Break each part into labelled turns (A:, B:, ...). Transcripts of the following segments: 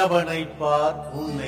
A: அரவணைப்பார் உன்னை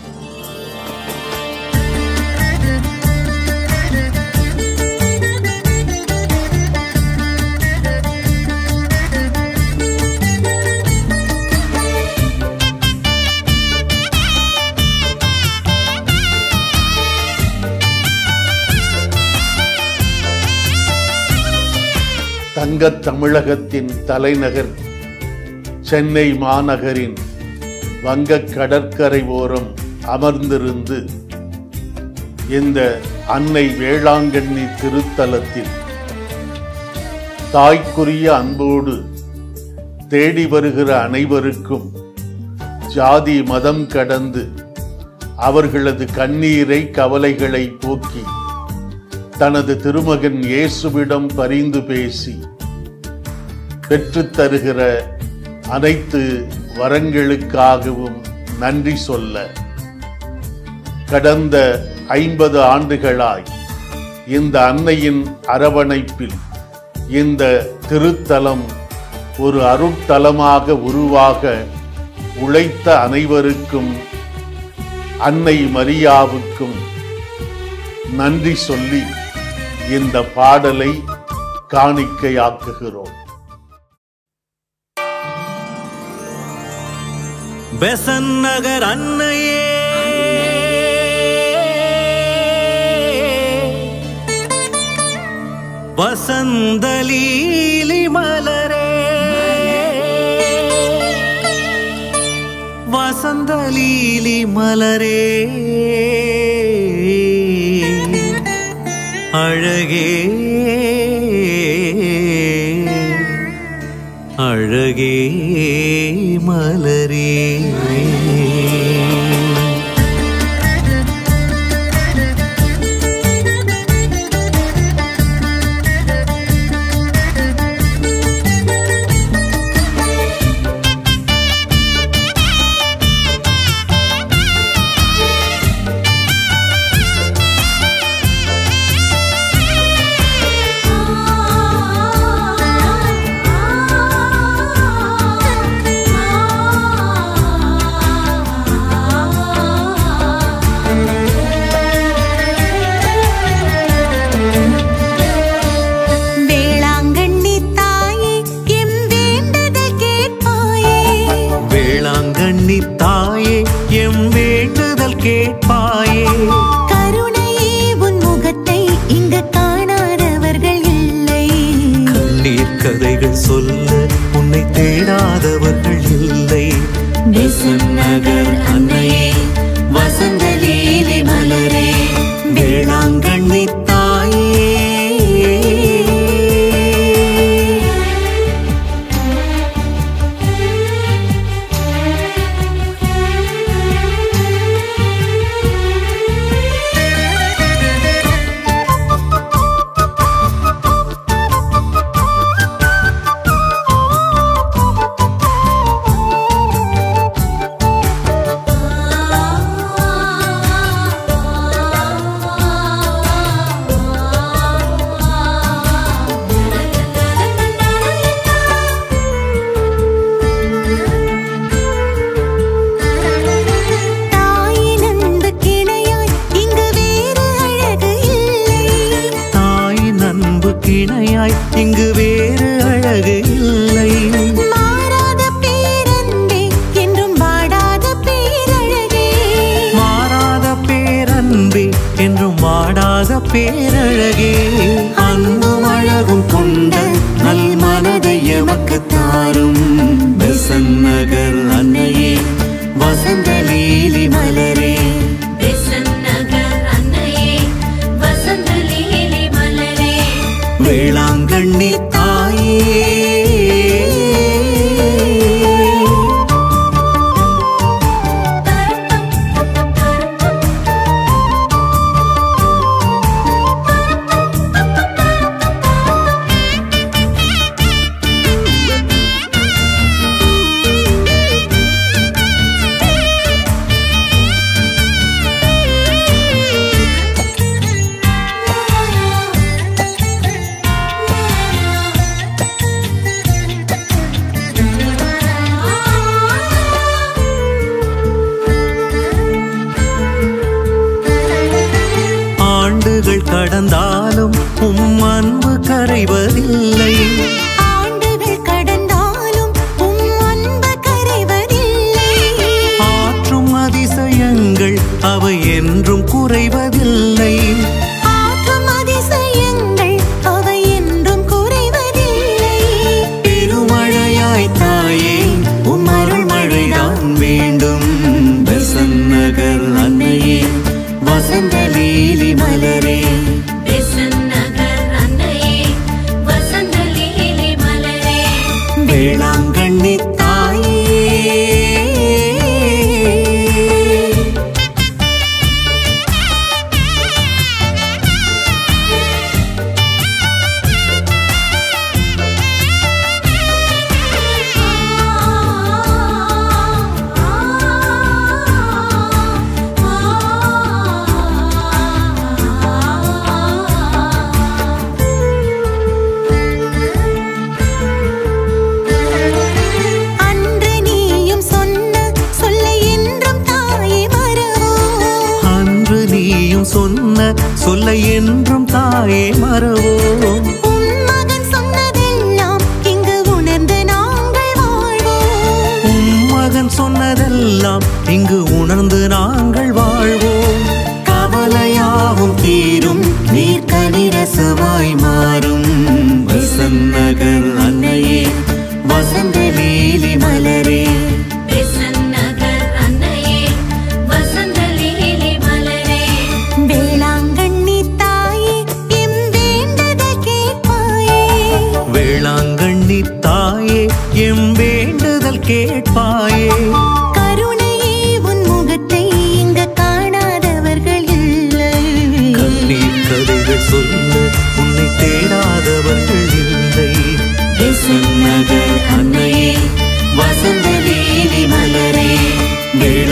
A: தங்கத் தமிழகத்தின் தலைநகர் சென்னை மாநகரின் வங்கக் கடற்கரை ஓரம் அமர்ந்திருந்து இந்த அன்னை வேளாங்கண்ணி திருத்தலத்தில் தாய்க்குரிய அன்போடு தேடி வருகிற அனைவருக்கும் ஜாதி மதம் கடந்து அவர்களது கண்ணீரை கவலைகளை போக்கி தனது திருமகன் இயேசுவிடம் பரிந்து பேசி பெற்றுத் தருகிற அனைத்து வரங்களுக்காகவும் நன்றி சொல்ல கடந்த ஐம்பது ஆண்டுகளாய் இந்த அன்னையின் அரவணைப்பில் இந்த திருத்தலம் ஒரு அருட்தலமாக உருவாக உழைத்த அனைவருக்கும் அன்னை மரியாவுக்கும் நன்றி சொல்லி இந்த பாடலை காணிக்கையாக்குகிறோம்
B: பெசன் நகர் அன்னையே வசந்தலீலி மலரே வசந்தலீலி மலரே அழகே அழகே மலரே
C: வேளாங்கண்ணி தாயே எம் வேண்டுதல் கேட்பாயே
B: வேளாங்கண்ணி தாயே எம் வேண்டுதல் கேட்பாயே
C: கருணையே உன் முகத்தை இங்கு காணாதவர்கள் இல்லை
B: கண்ணீர் கதைகள் சொல்ல உன்னை தேடாதவர்கள் இல்லை பெசன் நகர் அன்னையே வசந்த லீலை மலரே வேளாங்கண்ணி தாயே
C: தாயின் அன்பு கிணையாய் இங்கு வேறு அழகு இல்லை
B: தாயின் அன்பு கிணையாய் இங்கு வேறு அழகு இல்லை
C: மாறாத பேரன்பே என்றும் வாடாத பேரழகே
B: மாறாத பேரன்பே என்றும் வாடாத பேரழகே அன்பும் அழகும் கொண்ட நல் மனதை எமக்கு தாரும் பெசன் நகர் அன்னையே வசந்த லீலி மலரே வேளாங்கண்ணி தாயே
C: ஆ
B: கடந்தாலும் உம் அன்பு கரைவதில்லை
C: ஆண்டுகள் கடந்தாலும் உம் அன்பு கரைவதில்லை
B: ஆற்றும் அதிசயங்கள் அவை என்றும் குறைவதில்லை
C: ஆற்றும் அதிசயங்கள் அவை என்றும் குறைவதில்லை
B: பெருமழையாய் தாயே உம் அருள் மழைதான் வேண்டும் பெசன் நகர் அன்னையே வசந்த லீலி மலரே
D: நகர் அன்னையே வசந்த லீலி மலரே
B: வேளாங்கண்ணி தாயே
C: அன்று நீயும் சொன்ன சொல்லை என்றும் தாயே மறவோம்
B: அன்று நீயும் சொன்ன சொல்லை என்றும் தாயே மறவோம்
C: உன் மகன் சொன்னதெல்லாம் இங்கு உணர்ந்து நாங்கள் வாழ்வோம்
B: உம் மகன் சொன்னதெல்லாம் இங்கு உணர்ந்து நாங்கள் வாழ்வோம் கவலையாவும் தீரும் நீர் கனிரசமாய் மாறும் வசன் நகர் அன்னையே வசந்த லீலி மலரே
D: நகர் அன்னையே வசந்த லீலி மலரே
C: வேளாங்கண்ணி தாயே எம் வேண்டதை கேட்பாயே
B: வேளாங்கண்ணி தாயே எம் வேண்டுதல் கேட்பாயே
C: கருணையே உன் முகத்தை இங்கு காணாதவர்கள் இல்லை
B: கண்ணீர் கதைகள் சொல்ல உன்னை தேடாதவர்கள் இல்லை நகர் அன்னையே வசந்த லீலி மலரே